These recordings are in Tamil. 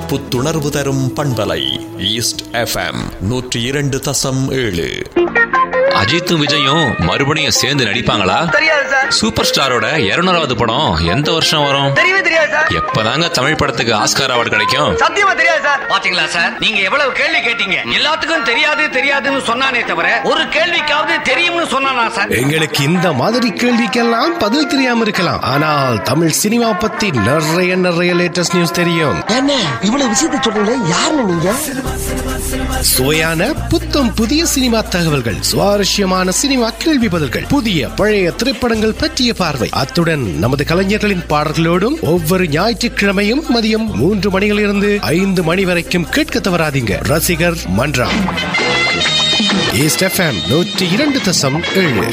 புத்துணர்வு தரும் பண்பலை ஈஸ்ட் எஃப்எம் நூற்றி இரண்டு தசம் ஏழு அஜித்தும் விஜயும் மறுபடியும் சேர்ந்து நடிப்பாங்களா தெரியாது சார் சூப்பர் ஸ்டாரோட இருநூறாவது படம் எந்த வருஷம் வரும் தெரியவே தெரியாது சார் எப்பதாங்க தமிழ் படத்துக்கு ஆஸ்கார் அவார்டு கிடைக்கும் சத்தியமா தெரியாது சார் பாத்தீங்களா சார் நீங்க எவ்வளவு கேள்வி கேட்டீங்க எல்லாத்துக்கும் தெரியாது தெரியாதுன்னு சொன்னானே தவிர ஒரு கேள்விக்காவது தெரியும்னு சொன்னானா சார் எங்களுக்கு இந்த மாதிரி கேள்விக்கெல்லாம் பதில் தெரியாம இருக்கலாம் ஆனால் தமிழ் சினிமா பத்தி நிறைய நிறைய லேட்டஸ்ட் நியூஸ் தெரியும் என்ன இவ்வளவு விஷயத்தை சொல்றீங்களே யாருன்னு நீங்க சுவையான புத்தம் புதிய சினிமா தகவல்கள் சுவாரஸ்யமான சினிமா கேள்வி பதில்கள் புதிய பழைய திரைப்படங்கள் பற்றிய பார்வை அத்துடன் நமது கலைஞர்களின் பாடல்களோடும் ஒவ்வொரு ஞாயிற்றுக்கிழமையும் மதியம் மூன்று மணியிலிருந்து ஐந்து மணி வரைக்கும் கேட்க தவறாதீங்க ரசிகர் மன்றம் ஈஸ்ட் எஃப்எம் நூற்றி இரண்டு தசம் ஏழு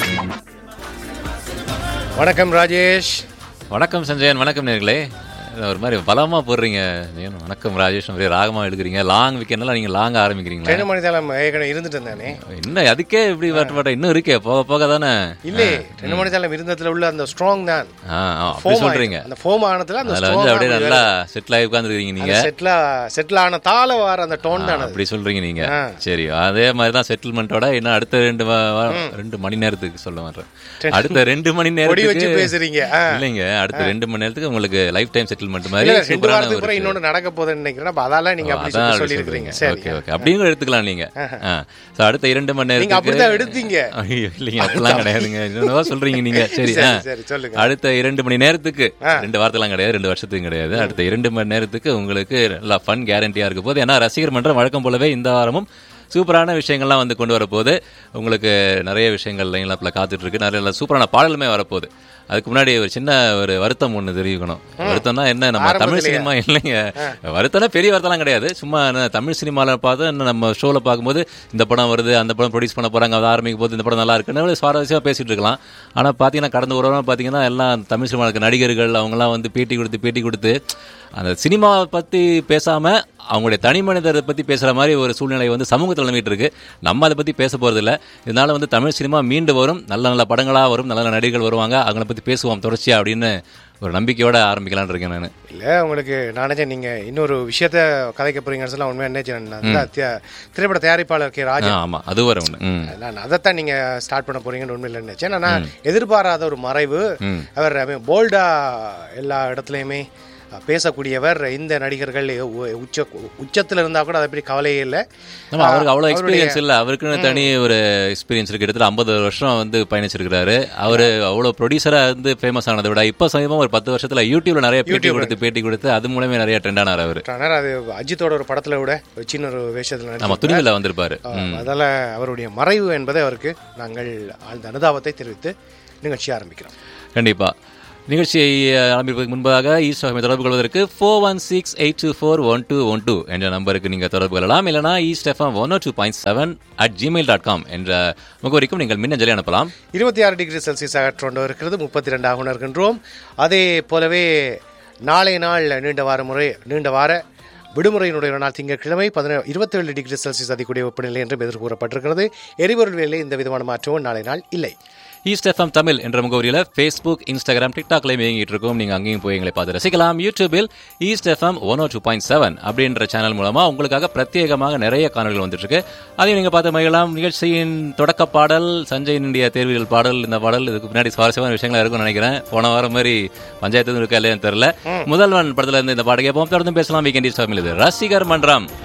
வணக்கம் ராஜேஷ் வணக்கம் சஞ்சயன் வணக்கம் நேர்களே ஒரு மாதிரி பலமா போடுறீங்க ஏன் வணக்கம் ராஜேஷ் அப்படியே ராகமா எடுக்கிறீங்க லாங் வீக்கெண்ட்லாம் நீங்க லாங் ஆரம்பிக்கிறீங்களா ரெண்டு மணி தேலம் ஏற்கனவே இருந்துட்டு இருந்தானே என்ன அதுக்கே இப்படி வட்ட வட்ட இன்னும் இருக்கே போக போக தானே இல்லே ரெண்டு மணி தேலம் இருந்ததுல உள்ள அந்த ஸ்ட்ராங் தான் ஆ, ஆ, அப்படி சொல்றீங்க அந்த ஃபோம் ஆனதுல அந்த அதுல வந்து அப்படியே நல்லா செட்டில் ஆகி உட்காந்துருக்கீங்க நீங்க செட்டில் செட்டில் ஆன தாள வார அந்த டோன் தான் அது அப்படி சொல்றீங்க நீங்க ஆ. சரி அதே மாதிரி தான் செட்டில்மெண்ட்டோட இன்னும் அடுத்த ரெண்டு வா- வா- ரெண்டு மணி நேரத்துக்கு சொல்ல வர்றேன் அடுத்த ரெண்டு மணி கொடி வச்சு நேரத்துக்கு பேசுறீங்க ஆ. இல்லைங்க அடுத்த ரெண்டு மணி நேரத்துக்கு உங்களுக்கு லைஃப் டைம் செட்டில்மெண்ட் மாதிரி இல்ல, ரெண்டு சூப்பரான வாரத்துக்கு ஒரு அப்புறம் இன்னொன்னு நடக்க போகுதுன்னு நினைக்கிறேன் அப்ப அதால நீங்க அப்படி அதான் சொல்லி அப்படி சொல்லியிருக்கிறீங்க சொல்றீங்க. சரி ஓகே ஓகே அப்படியும் எடுத்துக்கலாம் நீங்க ஆ. So, அடுத்த இரண்டு மணி நீங்க நேரத்துக்கு அப்படித்தான் எடுத்தீங்க ஐயோ, இல்லைங்க அப்படிலாம் கிடையாதுங்க என்னவோ சொல்றீங்க நீங்க சரி சரி, ஆ. சரி, சொல்லுங்க. அடுத்த இரண்டு மணி நேரத்துக்கு ரெண்டு வாரத்தெல்லாம் கிடையாது ரெண்டு வருஷத்துக்கு கிடையாது அடுத்த இரண்டு மணி நேரத்துக்கு உங்களுக்கு நல்லா ஃபன் கேரண்டியா இருக்க போது ஏன்னா ரசிகர் மன்றம் வழக்கம் போலவே இந்த வாரமும் சூப்பரான விஷயங்கள்லாம் வந்து கொண்டு வரப்போகுது உங்களுக்கு நிறைய விஷயங்கள் லைன் அப்பில் காத்துட்டு இருக்கு நிறைய நல்ல சூப்பரான பாடலுமே வரப்போகுது அதுக்கு முன்னாடி ஒரு சின்ன ஒரு வருத்தம் ஒன்று தெரிவிக்கணும் வருத்தம்னா என்ன நம்ம தமிழ் ஆரம்பத்திலேயே. சினிமா இல்லைங்க வருத்தம்னா பெரிய வருத்தம்லாம் கிடையாது சும்மா என்ன தமிழ் சினிமாவில் பார்த்து என்ன நம்ம ஷோவில் பார்க்கும்போது இந்த படம் வருது அந்த படம் ப்ரொடியூஸ் பண்ண போறாங்க அதை ஆரம்பிக்கும் போது இந்த படம் நல்லா இருக்குன்னு சுவாரஸ்யமாக பேசிட்டு இருக்கலாம் ஆனால் பார்த்தீங்கன்னா கடந்த ஒரு வாரம் பார்த்தீங்கன்னா எல்லாம் தமிழ் சினிமாவில் இருக்க நடிகர்கள் அவங்கலாம் வந்து பேட்டி கொடுத்து பேட்டி கொடுத்து அந்த சினிமாவை பற்றி பேசாமல் அவங்களுடைய தனி மனிதரை பற்றி பேசுகிற மாதிரி ஒரு சூழ்நிலை வந்து சமூகத்தில் நிலவிட்டு இருக்கு நம்ம அதை பற்றி பேச போகிறது இல்லை இதனால வந்து தமிழ் சினிமா மீண்டு வரும் நல்ல நல்ல படங்களாக வரும் நல்ல நல்ல நடிகர்கள் வருவாங்க அவங்கள பற்றி பேசுவோம் தொடர்ச்சியா அப்படின்னு ஒரு நம்பிக்கையோட ஆரம்பிக்கலாம்னு இருக்கேன் நான் இல்ல உங்களுக்கு நான் நினைச்சேன் நீங்க இன்னொரு விஷயத்த கதைக்க போறீங்கன்னு சொல்ல உண்மையா நினைச்சேன் நான் அந்த திய- திரைப்பட தயாரிப்பாளர் கே ராஜா ஆமா அது வர ஒண்ணு ம். நான் அதைத்தான் நீங்க ஸ்டார்ட் பண்ண போறீங்கன்னு உண்மையில நினைச்சேன் ஆனா எதிர்பாராத ஒரு மறைவு அவர் போல்டா எல்லா இடத்துலயுமே அஹ், பேசக்கூடியவர் இந்த நடிகர்கள் உ- உச்ச உச்சத்துல இருந்தா கூட அதை பற்றி கவலையே இல்லை ஆமா அவருக்கு அவ்வளவு அவருடைய- எக்ஸ்பீரியன்ஸ் இல்ல அவருக்குன்னு தனி ஒரு எக்ஸ்பீரியன்ஸ் இருக்கு கிட்டத்தட்ட ஐம்பது வருஷம் வந்து பயணிச்சிருக்காரு அவரு அவ்வளவு ப்ரொடியூசரா வந்து ஃபேமஸ் ஆனதை விட இப்ப சமீபம் ஒரு பத்து வருஷத்துல யூடியூப்ல நிறைய பேட்டி கொடுத்து பேட்டி கொடுத்து அது மூலமே நிறைய ட்ரெண்ட் ஆனார் அவரு ஆனார் அது அஜித்தோட ஒரு படத்துல விட ஒரு சின்ன ஒரு வேஷத்துல நம்ம நடிச்சிருப்பார். துணிவில் வந்திருப்பாரு ஆ, அதால அவருடைய மறைவு என்பதை அவருக்கு நாங்கள் ஆழ்ந்த அனுதாபத்தை தெரிவித்து நிகழ்ச்சி ஆரம்பிக்கிறோம் கண்டிப்பா நிகழ்ச்சியை ஆரம்பிப்பதற்கு முன்பதாக ஈஸ்ட் எஃப்எம் தொடர்பு கொள்வதற்கு four one six eight two four one two one two என்ற நம்பருக்கு நீங்கள் தொடர்பு கொள்ளலாம் இல்லைனா east FM one two point seven at gmail dot com என்ற முகவரிக்கும் நீங்கள் மின்னஞ்சலை அனுப்பலாம் இருபத்தி ஆறு டிகிரி செல்சியஸாக டொரண்டோ இருக்கிறது முப்பத்தி ரெண்டாக உணர்கின்றோம் அதே போலவே நாளை நாள் நீண்ட வார முறை நீண்ட வார விடுமுறையினுடைய ஒரு நாள் திங்கட்கிழமை பதினே இருபத்தேழு டிகிரி செல்சியஸ் அதிகூடிய வெப்பநிலை என்றும் எதிர்கூறப்பட்டிருக்கிறது எரிபொருள் விலையில் எந்த விதமான மாற்றமும் நாளை நாள் இல்லை ஈஸ்ட் எஃப்எம் தமிழ் என்ற முகவரியில் ஃபேஸ்புக் இன்ஸ்டாகிராம் டிக்டாக்லையும் இயங்கிட்டு இருக்கோம் நீங்கள் அங்கேயும் போய் எங்களை பார்த்து ரசிக்கலாம் யூடியூபில் east FM one two point seven அப்படின்ற சேனல் மூலமாக உங்களுக்காக பிரத்யேகமாக நிறைய காணொலிகள் வந்துட்டு இருக்கு அதையும் நீங்கள் பார்த்து மகிழலாம் நிகழ்ச்சியின் தொடக்க பாடல் சஞ்சயினுடைய தேர்வுகள் பாடல் இந்த பாடல் இதுக்கு பின்னாடி சுவாரஸ்யமான விஷயங்களா இருக்கும்னு நினைக்கிறேன் போன வாரம் மாதிரி பஞ்சாயத்து இருக்கா இல்லையான்னு தெரியல முதல்வன் படத்துல இருந்து இந்த பாடல் கேட்போம் தொடர்ந்து பேசலாம் வீக்கெண்ட் ஈஸ்ட் தமிழ் இது ரசிகர் மன்றம்